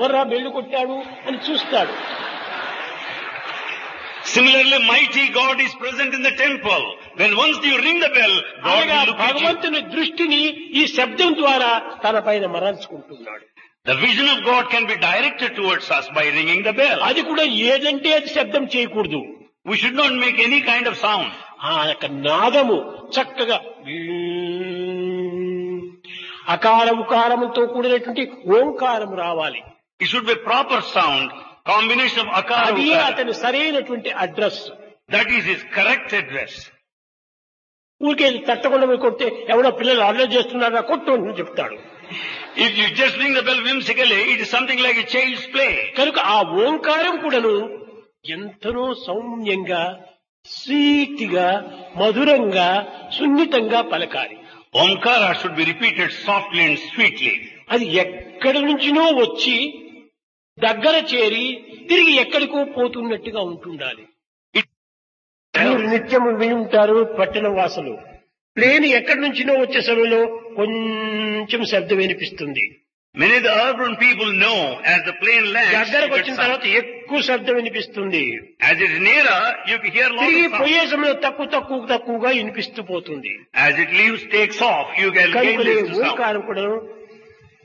ఎవర్రా బెల్లు కొట్టాడు అని చూస్తాడు Similarly, mighty God is present in the temple. When once you ring the bell, God అనగా will look at you. భగవంతుని దృష్టిని ఈ శబ్దం ద్వారా తన పైన మరల్చుకుంటున్నాడు The vision of God can be directed towards us by ringing the bell. అది కూడా ఏదంటే అది శబ్దం చేయకూడదు We should not make any kind of sound. ఆ యొక్క నాదము చక్కగా అకార ఉకారముతో కూడినటువంటి ఓంకారం రావాలి It should be proper sound, combination of akara. అది ukara. అతని సరైనటువంటి address That is his correct address. ఊరికే తట్టకుండా పోయి కొడితే ఎవడో పిల్లలు అల్లరి చేస్తున్నారా కొట్టు అని చెప్తాడు If you just ring the bell whimsically, it is something like a child's play. కనుక ఆ ఓంకారం కూడాను ఎంతనో సౌమ్యంగా స్వీట్గా మధురంగా సున్నితంగా పలకాలి Omkara should be repeated softly and sweetly. అది ఎక్కడి నుంచినో వచ్చి దగ్గర చేరి తిరిగి ఎక్కడికో పోతున్నట్టుగా ఉంటుండాలి మీరు నిత్యం విని ఉంటారు పట్టణ వాసులు ప్లేన్ ఎక్కడి నుంచినో వచ్చే సమయంలో కొంచెం శబ్దం వినిపిస్తుంది Many of the urban people know as the plane lands, దగ్గరకు it వచ్చిన gets తర్వాత ఎక్కువ శబ్దం వినిపిస్తుంది sound. as it is nearer, you can hear a lot తిరిగి of sound. పోయే సమయంలో తక్కువ తక్కువ తక్కువగా వినిపిస్తూ పోతుంది As it leaves, takes off, you can gain కనుక this to sound. ఓంకారం కూడా